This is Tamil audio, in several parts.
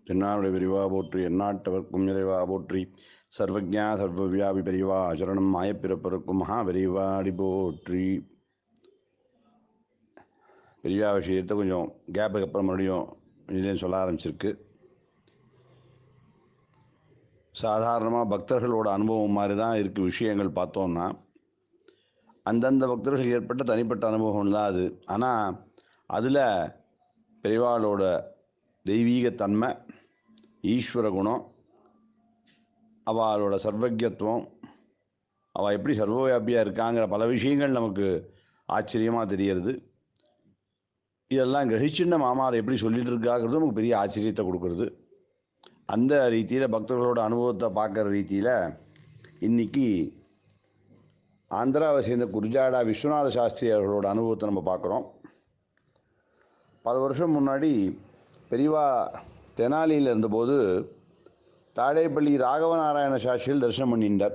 தென்னாடுடைய பெரிவா போற்றி எந்நாட்டவர்க்கும் நிறைவா போற்றி சர்வஜா சர்வவியாபி பெரிவா சரணம் மாயப்பிறப்பருக்கும் மகா பெரியவாடி போற்றி பெரியவா விஷயத்தை கொஞ்சம் கேப்புக்கு அப்புறம் மறுபடியும் இதுலேயும் சொல்ல ஆரம்பிச்சிருக்கு சாதாரணமாக பக்தர்களோட அனுபவம் மாதிரி தான் இருக்குது விஷயங்கள் பார்த்தோம்னா அந்தந்த பக்தர்கள் ஏற்பட்ட தனிப்பட்ட அனுபவம் தான் அது ஆனால் அதில் பெரியவாளோட தெய்வீகத்தன்மை ஈஸ்வர குணம் அவளோட சர்வஜத்துவம் அவள் எப்படி சர்வவியாபியாக இருக்காங்கிற பல விஷயங்கள் நமக்கு ஆச்சரியமாக தெரியறது இதெல்லாம் கிரகிச்சின்ன மாமாரை எப்படி சொல்லிட்டு இருக்காங்கிறது நமக்கு பெரிய ஆச்சரியத்தை கொடுக்குறது அந்த ரீதியில் பக்தர்களோட அனுபவத்தை பார்க்குற ரீதியில் இன்னைக்கு ஆந்திராவை சேர்ந்த குர்ஜாடா விஸ்வநாத சாஸ்திரி அவர்களோட அனுபவத்தை நம்ம பார்க்குறோம் பல வருஷம் முன்னாடி பெரியவா தெனாலியில் இருந்தபோது தாடேப்பள்ளி ராகவநாராயண சாஸ்திரியில் தரிசனம் பண்ணிட்டார்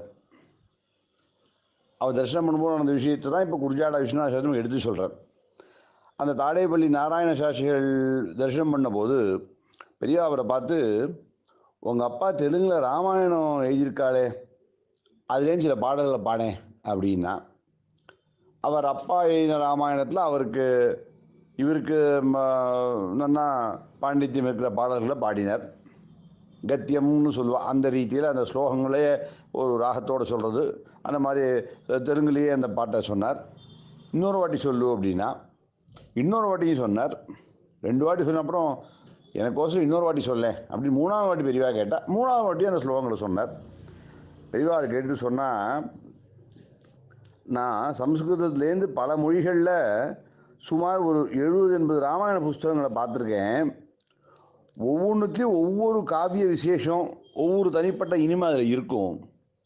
அவர் தரிசனம் பண்ணும்போது அந்த விஷயத்தை தான் இப்போ குர்ஜாடா விஸ்வநாத சாஸ்திரம் எடுத்து சொல்கிறார் அந்த தாடேப்பள்ளி நாராயண சாஸ்திரிகள் தரிசனம் பண்ணபோது பெரியவா அவரை பார்த்து உங்கள் அப்பா தெலுங்கில் ராமாயணம் எழுதியிருக்காளே அதுலேயும் சில பாடல்களை பாடேன் அப்படின்னா அவர் அப்பா எழுதின ராமாயணத்தில் அவருக்கு இவருக்கு நன்னா பாண்டித்யம் இருக்கிற பாடல்களை பாடினார் கத்தியம்னு சொல்லுவாள் அந்த ரீதியில் அந்த ஸ்லோகங்களே ஒரு ராகத்தோடு சொல்கிறது அந்த மாதிரி தெலுங்குலேயே அந்த பாட்டை சொன்னார் இன்னொரு வாட்டி சொல்லு அப்படின்னா இன்னொரு வாட்டியும் சொன்னார் ரெண்டு வாட்டி சொன்ன அப்புறம் எனக்கோசரம் இன்னொரு வாட்டி சொல்லேன் அப்படி மூணாவது வாட்டி பெரியவா கேட்டால் மூணாவது வாட்டி அந்த ஸ்லோகங்களை சொன்னார் பெரியவா கேட்டு சொன்னால் நான் சம்ஸ்கிருதத்துலேருந்து பல மொழிகளில் சுமார் ஒரு எழுபது எண்பது ராமாயண புஸ்தகங்களை பார்த்துருக்கேன் ஒவ்வொன்றுத்தையும் ஒவ்வொரு காவிய விசேஷம் ஒவ்வொரு தனிப்பட்ட இனிமை அதில் இருக்கும்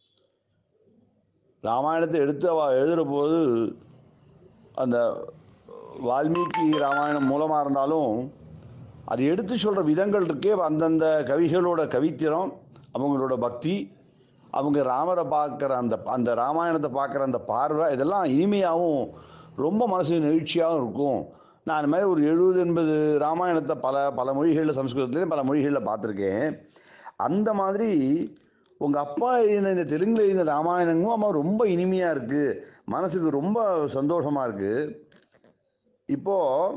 ராமாயணத்தை எடுத்து அவள் எழுதுகிற போது அந்த வால்மீகி ராமாயணம் மூலமாக இருந்தாலும் அது எடுத்து சொல்கிற விதங்கள் இருக்கே அந்தந்த கவிகளோட கவித்திரம் அவங்களோட பக்தி அவங்க ராமரை பார்க்குற அந்த அந்த ராமாயணத்தை பார்க்குற அந்த பார்வை இதெல்லாம் இனிமையாகவும் ரொம்ப மனசு நெகிழ்ச்சியாகவும் இருக்கும் நான் அந்த மாதிரி ஒரு எழுபது எண்பது ராமாயணத்தை பல பல மொழிகளில் சம்ஸ்கிருதத்துலேயும் பல மொழிகளில் பார்த்துருக்கேன் அந்த மாதிரி உங்கள் அப்பா எழுதின இந்த தெலுங்கில் எழுதின ராமாயணமும் அம்மா ரொம்ப இனிமையாக இருக்குது மனசுக்கு ரொம்ப சந்தோஷமாக இருக்குது இப்போது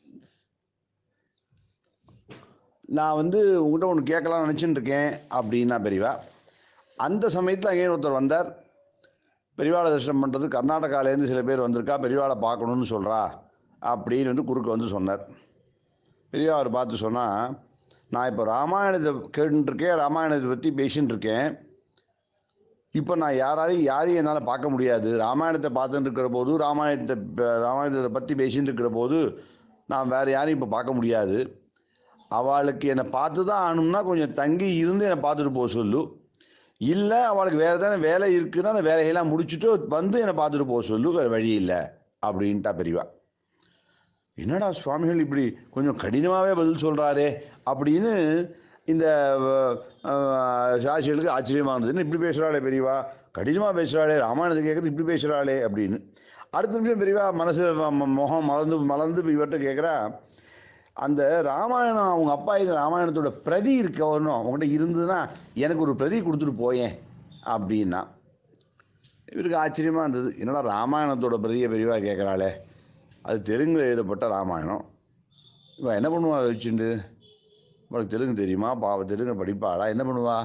நான் வந்து உங்கள்கிட்ட ஒன்று கேட்கலாம்னு நினச்சிட்டு இருக்கேன் அப்படின்னா பெரியவா அந்த சமயத்தில் அங்கே ஒருத்தர் வந்தார் பெரியவாளை தரிசனம் பண்ணுறது கர்நாடகாலேருந்து சில பேர் வந்திருக்கா பெரியவாளை பார்க்கணுன்னு சொல்கிறா அப்படின்னு வந்து குறுக்க வந்து சொன்னார் பெரியவா அவர் பார்த்து சொன்னால் நான் இப்போ ராமாயணத்தை கேட்டுருக்கேன் ராமாயணத்தை பற்றி பேசின்னு இருக்கேன் இப்போ நான் யாராலையும் யாரையும் என்னால் பார்க்க முடியாது ராமாயணத்தை பார்த்துட்டு இருக்கிற போது ராமாயணத்தை ராமாயணத்தை பற்றி பேசின்னு இருக்கிற போது நான் வேறு யாரையும் இப்போ பார்க்க முடியாது அவளுக்கு என்னை பார்த்து தான் ஆகணும்னா கொஞ்சம் தங்கி இருந்து என்னை பார்த்துட்டு போக சொல்லு இல்லை அவளுக்கு வேறு தானே வேலை இருக்குன்னா அந்த வேலையெல்லாம் முடிச்சுட்டு வந்து என்னை பார்த்துட்டு போக சொல்லு வேறு வழி இல்லை அப்படின்ட்டா பெரியவா என்னடா சுவாமிகள் இப்படி கொஞ்சம் கடினமாகவே பதில் சொல்கிறாரே அப்படின்னு இந்த சாட்சிகளுக்கு ஆச்சரியமாக இருந்ததுன்னு இப்படி பேசுகிறாளே பெரியவா கடினமாக பேசுகிறாளே ராமாயணத்தை கேட்குறது இப்படி பேசுகிறாளே அப்படின்னு அடுத்த நிமிஷம் பெரியவா மனசு முகம் மலர்ந்து மலர்ந்து இவர்கிட்ட கேட்குறா அந்த ராமாயணம் அவங்க அப்பா இது ராமாயணத்தோட பிரதி இருக்க வரணும் அவங்ககிட்ட இருந்ததுன்னா எனக்கு ஒரு பிரதி கொடுத்துட்டு போயேன் அப்படின்னா இவருக்கு ஆச்சரியமாக இருந்தது என்னடா ராமாயணத்தோட பிரதியை பெரியவா கேட்குறாளே அது தெலுங்கில் எழுதப்பட்ட ராமாயணம் இவன் என்ன பண்ணுவா வச்சுண்டு இவளுக்கு தெலுங்கு தெரியுமா பாவ தெலுங்கு படிப்பாளா என்ன பண்ணுவா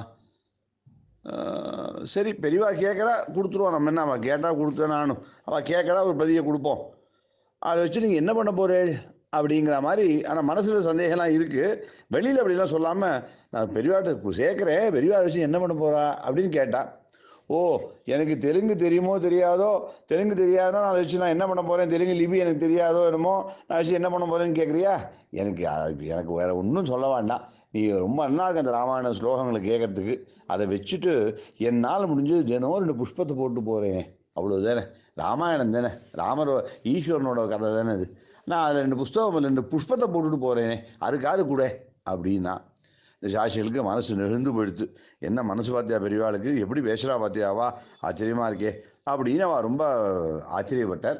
சரி பெரியவா கேட்குறா கொடுத்துருவோம் நம்ம என்ன அவள் கேட்டால் கொடுத்தேன் நானும் அவள் கேட்குறா ஒரு பிரதியை கொடுப்போம் அதை வச்சு நீங்கள் என்ன பண்ண போகிறேன் அப்படிங்கிற மாதிரி ஆனால் மனசில் சந்தேகம்லாம் இருக்குது வெளியில் அப்படிலாம் சொல்லாமல் நான் பெரியவாட்ட சேர்க்குறேன் பெரியவா வச்சு என்ன பண்ண போகிறா அப்படின்னு கேட்டான் ஓ எனக்கு தெலுங்கு தெரியுமோ தெரியாதோ தெலுங்கு தெரியாதோ நான் வச்சு நான் என்ன பண்ண போகிறேன் தெலுங்கு லிபி எனக்கு தெரியாதோ என்னமோ நான் வச்சு என்ன பண்ண போகிறேன்னு கேட்குறியா எனக்கு எனக்கு வேறு ஒன்றும் சொல்ல வேண்டாம் நீ ரொம்ப நல்லா இருக்கு அந்த ராமாயண ஸ்லோகங்களை கேட்கறதுக்கு அதை வச்சுட்டு என்னால் முடிஞ்சது தினம் ரெண்டு புஷ்பத்தை போட்டு போகிறேன் அவ்வளோ தானே ராமாயணம் தானே ராமர் ஈஸ்வரனோட கதை தானே அது நான் அதில் ரெண்டு புஸ்தகம் ரெண்டு புஷ்பத்தை போட்டுட்டு போகிறேனே அதுக்காது கூட அப்படின்னா இந்த சாட்சிகளுக்கு மனசு நெகிழ்ந்து போயிடுத்து என்ன மனசு பார்த்தியா பெரியவாளுக்கு எப்படி பேசுகிறா பார்த்தியாவா ஆச்சரியமாக இருக்கே அப்படின்னு அவள் ரொம்ப ஆச்சரியப்பட்டார்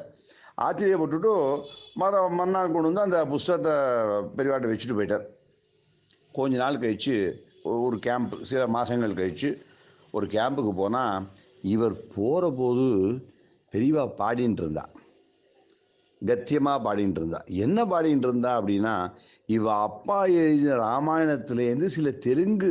ஆச்சரியப்பட்டுட்டு மர மறுநாள் கொண்டு வந்து அந்த புஸ்தகத்தை பெரியவாட்டை வச்சுட்டு போயிட்டார் கொஞ்ச நாள் கழித்து ஒரு கேம்ப் சில மாதங்கள் கழித்து ஒரு கேம்புக்கு போனால் இவர் போகிற போது பெரியவா பாடின்னு இருந்தா கத்தியமாக பாடிட்டு இருந்தா என்ன பாடிட்டு இருந்தா அப்படின்னா இவ அப்பா எழுதின ராமாயணத்துலேருந்து சில தெலுங்கு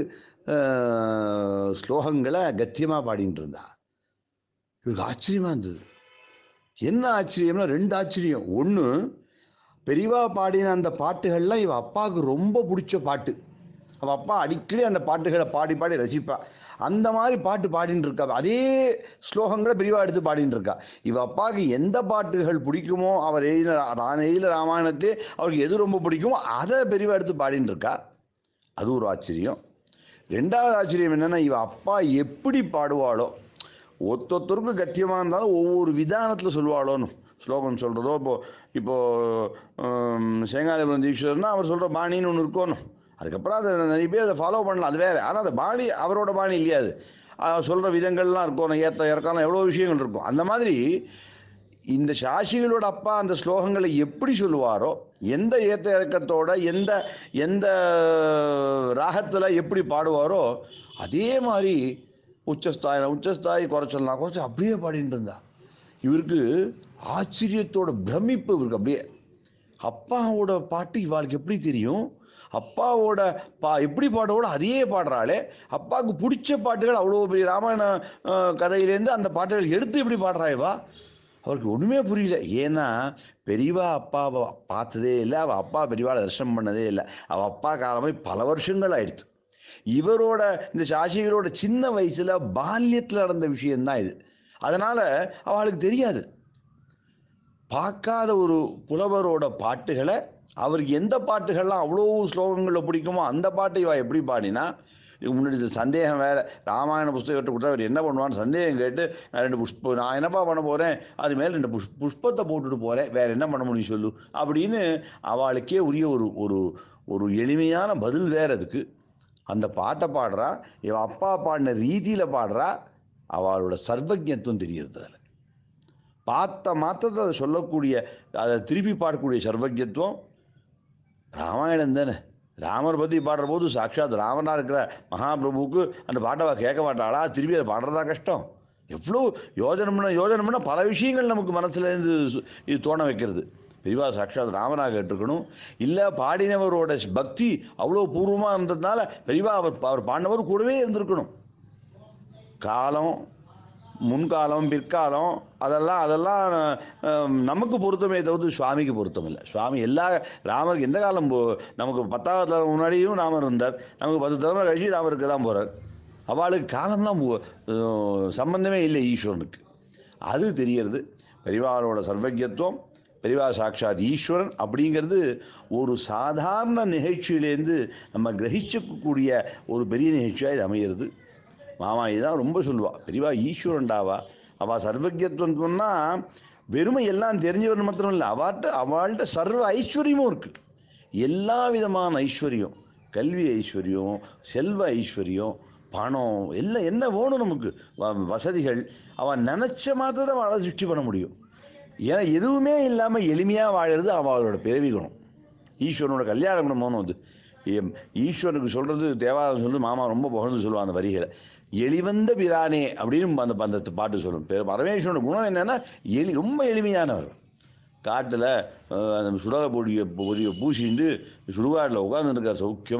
அஹ், ஸ்லோகங்களை கத்தியமாக பாடிட்டு இருந்தா இவருக்கு ஆச்சரியமாக இருந்தது என்ன ஆச்சரியம்னா ரெண்டு ஆச்சரியம் ஒன்று பெரியவா பாடின அந்த பாட்டுகள்லாம் இவ அப்பாவுக்கு ரொம்ப பிடிச்ச பாட்டு அவ அப்பா அடிக்கடி அந்த பாட்டுகளை பாடி பாடி ரசிப்பா அந்த மாதிரி பாட்டு பாடின்னு இருக்கா அதே ஸ்லோகங்களை பெரியவா எடுத்து பாடின்னு இருக்கா இவ அப்பாவுக்கு எந்த பாட்டுகள் பிடிக்குமோ அவர் எழுதின நான் எழுதின ராமாயணத்தை அவருக்கு எது ரொம்ப பிடிக்குமோ அதை பெரியவா எடுத்து பாடின்னு இருக்கா அது ஒரு ஆச்சரியம் ரெண்டாவது ஆச்சரியம் என்னன்னா இவ அப்பா எப்படி பாடுவாளோ ஒத்தொத்தருக்கும் கத்தியமாக இருந்தாலும் ஒவ்வொரு விதானத்தில் சொல்லுவாளோன்னு ஸ்லோகம் சொல்கிறதோ இப்போ இப்போ சேங்காலிபுரம் தீக்ஷர்னா அவர் சொல்கிற பாணின்னு ஒன்று இருக்கணும் அதுக்கப்புறம் அதை நிறைய பேர் அதை ஃபாலோ பண்ணலாம் அது வேறு ஆனால் அந்த பாணி அவரோட பாணி இல்லையா அது அவர் சொல்கிற விதங்கள்லாம் இருக்கணும் ஏற்ற இறக்கலாம் எவ்வளோ விஷயங்கள் இருக்கும் அந்த மாதிரி இந்த சாஷிகளோட அப்பா அந்த ஸ்லோகங்களை எப்படி சொல்லுவாரோ எந்த ஏத்த இறக்கத்தோட எந்த எந்த ராகத்தில் எப்படி பாடுவாரோ அதே மாதிரி உச்சஸ்தாய் உச்சஸ்தாய் குறைச்சலாம் குறைச்சி அப்படியே பாடிட்டு இருந்தா இவருக்கு ஆச்சரியத்தோட பிரமிப்பு இவருக்கு அப்படியே அப்பாவோட பாட்டு இவாளுக்கு எப்படி தெரியும் அப்பாவோட பா எப்படி பாடுவோட அதையே பாடுறாளே அப்பாவுக்கு பிடிச்ச பாட்டுகள் அவ்வளோ பெரிய ராமாயண அஹ், கதையிலேருந்து அந்த பாட்டுகள் எடுத்து எப்படி பாடுறா இவா அவருக்கு ஒன்றுமே புரியல ஏன்னா பெரியவா அப்பாவை பார்த்ததே இல்லை அவள் அப்பா பெரியவாளை தரிசனம் பண்ணதே இல்லை அவள் அப்பா காலமே பல வருஷங்கள் ஆயிடுச்சு இவரோட இந்த சாஷிகளோட சின்ன வயசுல பால்யத்தில் நடந்த விஷயம்தான் இது அதனால அவளுக்கு தெரியாது பார்க்காத ஒரு புலவரோட பாட்டுகளை அவருக்கு எந்த பாட்டுகள்லாம் அவ்வளோ ஸ்லோகங்களில் பிடிக்குமோ அந்த பாட்டை இவ எப்படி பாடினா இதுக்கு முன்னாடி இது சந்தேகம் வேற ராமாயண புஸ்தகத்தை கொடுத்தா அவர் என்ன பண்ணுவான்னு சந்தேகம் கேட்டு நான் ரெண்டு புஷ்பம் நான் என்னப்பா பண்ண போகிறேன் அது மேலே ரெண்டு புஷ் புஷ்பத்தை போட்டுட்டு போகிறேன் வேற என்ன பண்ண முடியும் சொல்லு அப்படின்னு அவளுக்கே உரிய ஒரு ஒரு ஒரு எளிமையான பதில் வேற அதுக்கு அந்த பாட்டை பாடுறா இவ அப்பா பாடின ரீதியில் பாடுறா அவளோட சர்வஜத்துவம் தெரியுது அதில் பார்த்த மாத்திரத்தை அதை சொல்லக்கூடிய அதை திருப்பி பாடக்கூடிய சர்வஜத்துவம் ராமாயணம் தானே ராமர் பற்றி பாடுற போது சாட்சாத் ராமனா இருக்கிற மகாபிரபுவுக்கு அந்த பாட்டை அவ கேட்க மாட்டாளா திருப்பி அதை பாடுறதா கஷ்டம் எவ்வளோ யோஜனம்னா யோஜனம்னா பல விஷயங்கள் நமக்கு மனசுல இருந்து சு- இது தோண வைக்கிறது பெரியவா சாட்சாத் ராமனாக கேட்டிருக்கணும் இல்லை பாடினவரோட பக்தி அவ்வளோ பூர்வமாக இருந்ததுனால பெரியவா அவர் அவர் பாடினவர் கூடவே இருந்திருக்கணும் காலம் முன்காலம் பிற்காலம் அதெல்லாம் அதெல்லாம் அஹ், நமக்கு பொருத்தமே தவிர்த்து சுவாமிக்கு பொருத்தம் இல்லை சுவாமி எல்லா ராமருக்கு எந்த காலம் போ நமக்கு பத்தாவது தலைமுறை முன்னாடியும் ராமர் இருந்தார் நமக்கு பத்து தலைமுறை கழிச்சு ராமருக்கு தான் போகிறார் அவளுக்கு காலம்லாம் போ- அஹ், சம்பந்தமே இல்லை ஈஸ்வரனுக்கு அது தெரியறது பெரிவாரோட சர்வஜத்துவம் பெரிவா சாட்சாத் ஈஸ்வரன் அப்படிங்கிறது ஒரு சாதாரண நிகழ்ச்சியிலேருந்து நம்ம கிரகிச்சக்கூடிய ஒரு பெரிய நிகழ்ச்சியாக இது அமையிறது மாமா இதுதான் ரொம்ப சொல்லுவா பெரியவா ஈஸ்வரன்டாவா அவள் சர்வஜத்துவம் சொன்னால் வெறுமை எல்லாம் தெரிஞ்சவர் மாத்திரம் இல்லை அவாட்ட அவள்கிட்ட சர்வ ஐஸ்வர்யமும் இருக்குது எல்லா விதமான ஐஸ்வர்யம் கல்வி ஐஸ்வர்யம் செல்வ ஐஸ்வர்யம் பணம் எல்லாம் என்ன வேணும் நமக்கு வ- வசதிகள் அவன் நினச்ச மாத்திரம் அவளை சிருஷ்டி பண்ண முடியும் ஏன்னா எதுவுமே இல்லாமல் எளிமையாக வாழறது அவளோட பிறவி குணம் ஈஸ்வரனோட கல்யாண குணமும் அது எம் ஈஸ்வரனுக்கு சொல்கிறது தேவாரம் சொல்லி மாமா ரொம்ப புகழ்ந்து சொல்லுவான் அந்த வரிகளை எளிவந்த பிரானே அப்படின்னு அந்த அந்த பாட்டு சொல்லும் பெரு- பரமேஸ்வரனோட குணம் என்னன்னா எளி ரொம்ப எளிமையானவர் காட்டில் அந்த சுடலை பொடிய பொடிய பூசிட்டு சுடுகாட்டில் உட்காந்துருக்கார்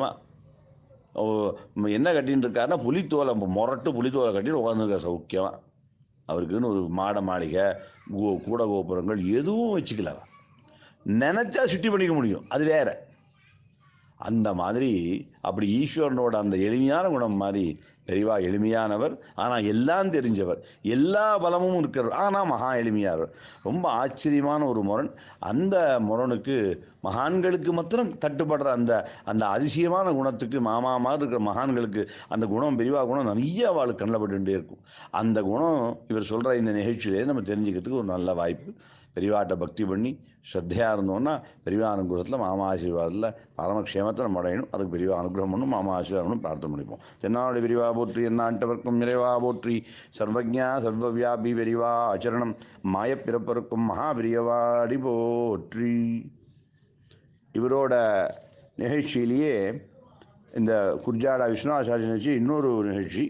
சௌக்கியமாக என்ன கட்டின்னு இருக்காருன்னா புலித்தோலை முரட்டு புலித்தோலை கட்டிட்டு உட்காந்துருக்கார் சௌக்கியமாக அவருக்குன்னு ஒரு மாட மாளிகை கோ- கூட கோபுரங்கள் எதுவும் வச்சுக்கல அவர். நினைச்சா சுட்டி பண்ணிக்க முடியும் அது வேற அந்த மாதிரி அப்படி ஈஸ்வரனோட அந்த எளிமையான குணம் மாதிரி பெரிவா எளிமையானவர் ஆனால் எல்லாம் தெரிஞ்சவர் எல்லா பலமும் இருக்கிறவர் ஆனால் மகா எளிமையானவர் ரொம்ப ஆச்சரியமான ஒரு முரண் அந்த முரணுக்கு மகான்களுக்கு மாத்திரம் தட்டுப்படுற அந்த அந்த அதிசயமான குணத்துக்கு மாமா மாதிரி இருக்கிற மகான்களுக்கு அந்த குணம் பெரிவா குணம் நிறைய அவளுக்கு கண்ணில் பட்டுட்டே இருக்கும் அந்த குணம் இவர் சொல்கிற இந்த நிகழ்ச்சியிலே நம்ம தெரிஞ்சுக்கிறதுக்கு ஒரு நல்ல வாய்ப்பு பெரியவாட்ட பக்தி பண்ணி ஸ்ரத்தையாக இருந்தோம்னா பெரியவா அனுகிரகத்தில் மாமா ஆசீர்வாதத்தில் பரமக்ஷேமத்தை நம்ம அடையணும் அதுக்கு பெரியவா அனுகிரகம் பண்ணும் மாமா ஆசீர்வாதம் பிரார்த்தனை பண்ணிப்போம் தென்னாடு பெரியவா போற்றி என்னாட்டவர்க்கும் நிறைவா போற்றி சர்வஜா சர்வவியாபி பெரியவா ஆச்சரணம் மாயப்பிறப்பருக்கும் மகாபிரியவா அடி போற்றி இவரோட நிகழ்ச்சியிலேயே இந்த குர்ஜாடா விஸ்வநாசாச்சி நிகழ்ச்சி இன்னொரு நிகழ்ச்சி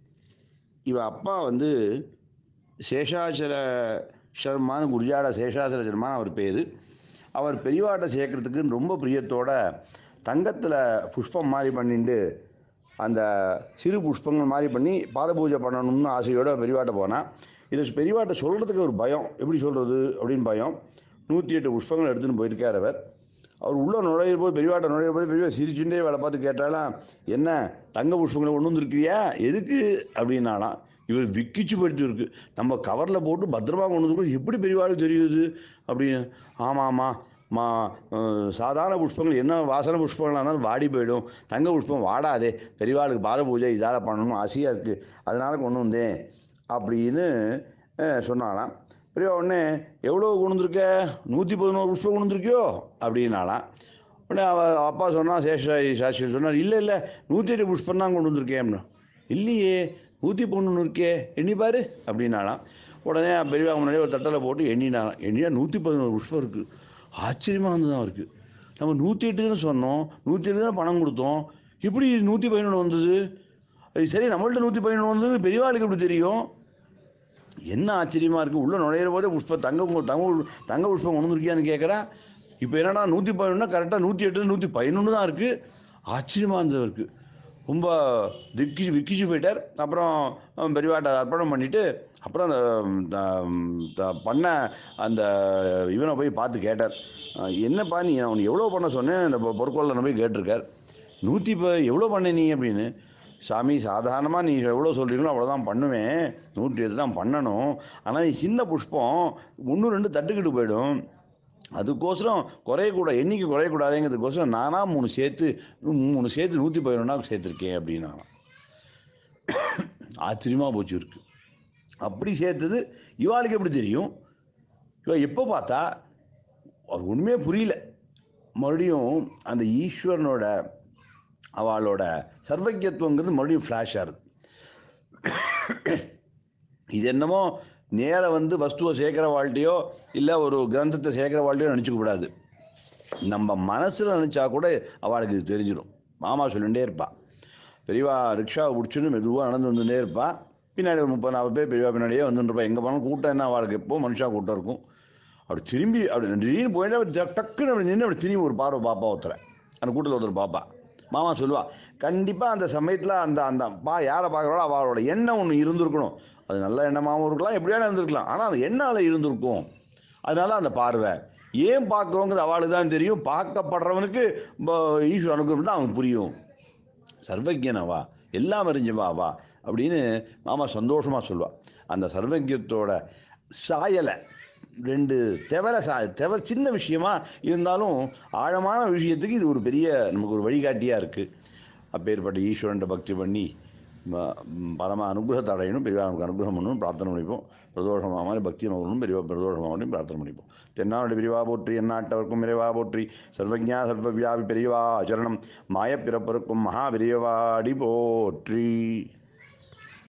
இவ அப்பா வந்து சேஷாச்சல சர்மான்னு குர்ஜாடா சேஷாச்சல சர்மான்னு அவர் பேர் அவர் பெரியவாட்டை சேர்க்கறதுக்கு ரொம்ப பிரியத்தோட தங்கத்தில் புஷ்பம் மாதிரி பண்ணிட்டு அந்த சிறு புஷ்பங்கள் மாதிரி பண்ணி பாத பூஜை பண்ணணும்னு ஆசையோட பெரியவாட்ட போனால் இதை பெரியவாட்ட சொல்கிறதுக்கு ஒரு பயம் எப்படி சொல்கிறது அப்படின்னு பயம் நூற்றி எட்டு புஷ்பங்கள் எடுத்துன்னு போயிருக்கார் அவர் அவர் உள்ள நுழைய போது பெரியவாட்ட நுழைய போது பெரியவா சிரிச்சுட்டே வேலை பார்த்து கேட்டாலாம் என்ன தங்க புஷ்பங்களை கொண்டு வந்திருக்கிறியா எதுக்கு அப்படின்னாலாம் இவர் விக்கிச்சு போயிட்டு இருக்கு நம்ம கவரில் போட்டு பத்திரமா கொண்டு வந்து எப்படி பெரியவாளுக்கு தெரியுது அப்படின்னு ஆமாம் ஆமாம் மா அஹ், சாதாரண புஷ்பங்கள் என்ன வாசன புஷ்பங்களாக இருந்தாலும் வாடி போயிடும் தங்க புஷ்பம் வாடாதே பெரியவாளுக்கு பாத பூஜை இதால் பண்ணணும் ஆசையாக இருக்குது அதனால கொண்டு வந்தேன் அப்படின்னு அஹ், சொன்னாலாம் பெரியவா உடனே எவ்வளோ கொண்டு வந்திருக்க நூற்றி பதினோரு புஷ்பம் கொண்டு வந்திருக்கியோ அப்படின்னாலாம் உடனே அவ அப்பா சொன்னா சேஷாயி சாஸ்திரி சொன்னார் இல்லை இல்லை நூற்றி எட்டு புஷ்பம் தான் கொண்டு வந்திருக்கேன் அப்படின்னா இல்லையே நூற்றி பொண்ணு இருக்கே எண்ணி பாரு அப்படின்னாலாம் உடனே பெரியவா முன்னாடி ஒரு தட்டில் போட்டு எண்ணினாலாம் எண்ணியா நூற்றி பதினோரு புஷ்பம் இருக்குது ஆச்சரியமாக வந்து தான் இருக்குது நம்ம நூற்றி எட்டுன்னு சொன்னோம் நூற்றி எட்டு தான் பணம் கொடுத்தோம் எப்படி நூற்றி பதினொன்று வந்தது அது சரி நம்மள்ட்ட நூற்றி பதினொன்று வந்தது பெரியவாளுக்கு எப்படி தெரியும் என்ன ஆச்சரியமா இருக்கு உள்ள நுழையிற போதே புஷ்பம் தங்க உங்க- தங்க உ- தங்க புஷ்பம் கொண்டு வந்திருக்கியான்னு கேட்குறா இப்போ என்னடா நூற்றி பதினொன்னா கரெக்டாக நூற்றி எட்டு நூற்றி பதினொன்று தான் இருக்குது ஆச்சரியமாக இருந்தது இருக்கு ரொம்ப திக்கி விக்கிச்சு போயிட்டார் அப்புறம் அஹ், பெரியவாட்ட அர்ப்பணம் பண்ணிட்டு அப்புறம் அந்த ம், த- ம், த- பண்ண அந்த இவனை போய் பார்த்து கேட்டார் அஹ், என்னப்பா நீ அவனுக்கு எவ்வளோ பண்ண சொன்னேன் அந்த பொ- பொற்கொள்ளனை போய் கேட்டிருக்கார் நூற்றி இப்போ எவ்வளோ பண்ண நீ அப்படின்னு சாமி சாதாரணமாக நீ எவ்வளோ சொல்கிறீங்களோ அவ்வளோதான் பண்ணுவேன் நூற்றி எட்டு தான் பண்ணணும் ஆனால் நீ சின்ன புஷ்பம் ஒன்று ரெண்டு தட்டுக்கிட்டு போயிடும் அதுக்கோசரம் குறையக்கூட எண்ணிக்கை குறையக்கூடாதுங்கிறதுக்கோசரம் நானாக மூணு சேர்த்து மூணு சேர்த்து நூற்றி பதினொன்னா சேர்த்துருக்கேன் அப்படின்னா ஆச்சரியமாக போச்சு இருக்கு அப்படி சேர்த்தது இவாளுக்கு எப்படி தெரியும் இவ எப்போ பார்த்தா அது ஒன்றுமே புரியல மறுபடியும் அந்த ஈஸ்வரனோட அவளோட சர்வக்கியத்துவங்கிறது மறுபடியும் ஃப்ளாஷ் ஆகுது இது என்னமோ நேர வந்து வஸ்துவை சேர்க்கிற வாழ்க்கையோ இல்லை ஒரு கிரந்தத்தை சேர்க்கிற வாழ்க்கையோ நினச்சிக்க கூடாது நம்ம மனசில் நினச்சா கூட அவளுக்கு இது தெரிஞ்சிடும் மாமா சொல்லிகிட்டே இருப்பா பெரியவா ரிக்ஷாவை பிடிச்சுன்னு மெதுவாக நடந்து வந்துட்டே இருப்பா பின்னாடி ஒரு முப்பது நாற்பது பேர் பெரியவா பின்னாடியே வந்துருப்பா எங்கே போனாலும் கூட்டம் என்ன அவளுக்கு எப்போ மனுஷா கூட்டம் இருக்கும் அப்படி திரும்பி அப்படி திடீர்னு போயிட்டு அப்படி டக் டக்குன்னு அப்படி நின்று அப்படி திரும்பி ஒரு பார்வை பாப்பா ஒருத்தரை அந்த கூட்டத்தில் ஒருத்தர் பாப்பா மாமா சொல்லுவா கண்டிப்பாக அந்த சமயத்தில் அந்த அந்த பா யாரை பார்க்குறாளோ அவளோட எண்ணம் ஒன்று இருந்திருக்கணும் அது நல்ல எண்ணமாகவும் இருக்கலாம் எப்படியான இருந்திருக்கலாம் ஆனால் அந்த எண்ணால் இருந்திருக்கும் அதனால அந்த பார்வை ஏன் பார்க்குறோங்கிறது அவளுக்கு தான் தெரியும் பார்க்கப்படுறவனுக்கு ப- ஈஸ்வர அனுகிரகம் தான் அவனுக்கு புரியும் சர்வஜனவா எல்லாம் அறிஞ்சவா வா அப்படின்னு மாமா சந்தோஷமா சொல்லுவா அந்த சர்வஜத்தோட சாயலை ரெண்டு தெவல சா தெவ சின்ன விஷயமா இருந்தாலும் ஆழமான விஷயத்துக்கு இது ஒரு பெரிய நமக்கு ஒரு வழிகாட்டியா இருக்கு அப்பேற்பட்ட ஈஸ்வரன்ட்ட பக்தி பண்ணி ம- ம், பரம அனுகிரகத்தை அடையணும் பெரிய நமக்கு அனுகிரகம் பண்ணணும் பிரார்த்தனை பண்ணிப்போம் பிரதோஷமாக மாதிரி பக்தி நோக்கணும் பெரிய பிரதோஷமாக பிரார்த்தனை பண்ணிப்போம் தென்னாடு பிரிவா போற்றி எந்நாட்டவர்க்கும் இறைவா போற்றி சர்வஜா சர்வவியாபி பெரியவா சரணம் மாயப்பிறப்பருக்கும் மகா பெரியவாடி போற்றி